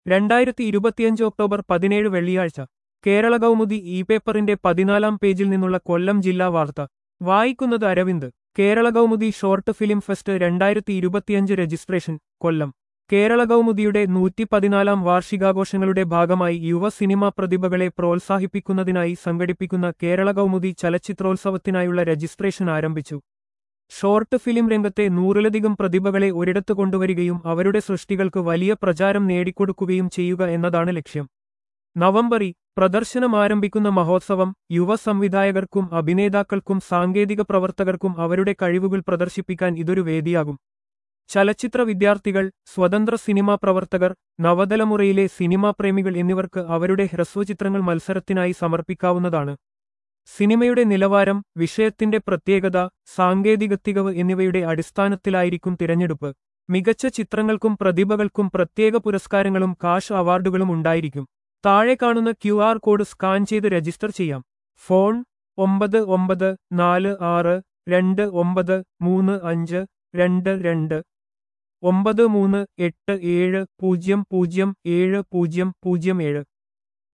രണ്ടായിരത്തി ഇരുപത്തിയഞ്ച് ഒക്ടോബർ പതിനേഴ് വെള്ളിയാഴ്ച കേരള കൗമുദി ഇ പേപ്പറിന്റെ പതിനാലാം പേജിൽ നിന്നുള്ള കൊല്ലം ജില്ലാ വാർത്ത വായിക്കുന്നത് Aravind Kerala Kaumudi short film fest രണ്ടായിരത്തി ഇരുപത്തിയഞ്ച് രജിസ്ട്രേഷൻ കൊല്ലം കേരള കൗമുദിയുടെ നൂറ്റി പതിനാലാം വാർഷികാഘോഷങ്ങളുടെ ഭാഗമായി യുവ സിനിമാ പ്രതിഭകളെ പ്രോത്സാഹിപ്പിക്കുന്നതിനായി സംഘടിപ്പിക്കുന്ന കേരള കൗമുദി ചലച്ചിത്രോത്സവത്തിനായുള്ള രജിസ്ട്രേഷൻ ആരംഭിച്ചു ഷോർട്ട് ഫിലിം രംഗത്തെ നൂറിലധികം പ്രതിഭകളെ ഒരിടത്ത് കൊണ്ടുവരികയും അവരുടെ സൃഷ്ടികൾക്ക് വലിയ പ്രചാരം നേടിക്കൊടുക്കുകയും ചെയ്യുക എന്നതാണ് ലക്ഷ്യം നവംബറിൽ പ്രദർശനം ആരംഭിക്കുന്ന മഹോത്സവം യുവ സംവിധായകർക്കും അഭിനേതാക്കൾക്കും സാങ്കേതിക പ്രവർത്തകർക്കും അവരുടെ കഴിവുകൾ പ്രദർശിപ്പിക്കാൻ ഇതൊരു വേദിയാകും ചലച്ചിത്ര വിദ്യാർത്ഥികൾ സ്വതന്ത്ര സിനിമാ പ്രവർത്തകർ നവതലമുറയിലെ സിനിമാ പ്രേമികൾ എന്നിവർക്ക് അവരുടെ ഹ്രസ്വചിത്രങ്ങൾ മത്സരത്തിനായി സമർപ്പിക്കാവുന്നതാണ് സിനിമയുടെ നിലവാരം വിഷയത്തിന്റെ പ്രത്യേകത സാങ്കേതിക തികവ് എന്നിവയുടെ അടിസ്ഥാനത്തിലായിരിക്കും തിരഞ്ഞെടുപ്പ് മികച്ച ചിത്രങ്ങൾക്കും പ്രതിഭകൾക്കും പ്രത്യേക പുരസ്കാരങ്ങളും കാഷ് അവാർഡുകളും ഉണ്ടായിരിക്കും താഴെ കാണുന്ന ക്യു ആർ കോഡ് സ്കാൻ ചെയ്ത് രജിസ്റ്റർ ചെയ്യാം ഫോൺ ഒമ്പത് ഒമ്പത് നാല് ആറ് രണ്ട് ഒമ്പത് മൂന്ന് അഞ്ച് രണ്ട് രണ്ട് ഒമ്പത് മൂന്ന് എട്ട് ഏഴ് പൂജ്യം പൂജ്യം ഏഴ് പൂജ്യം പൂജ്യം ഏഴ്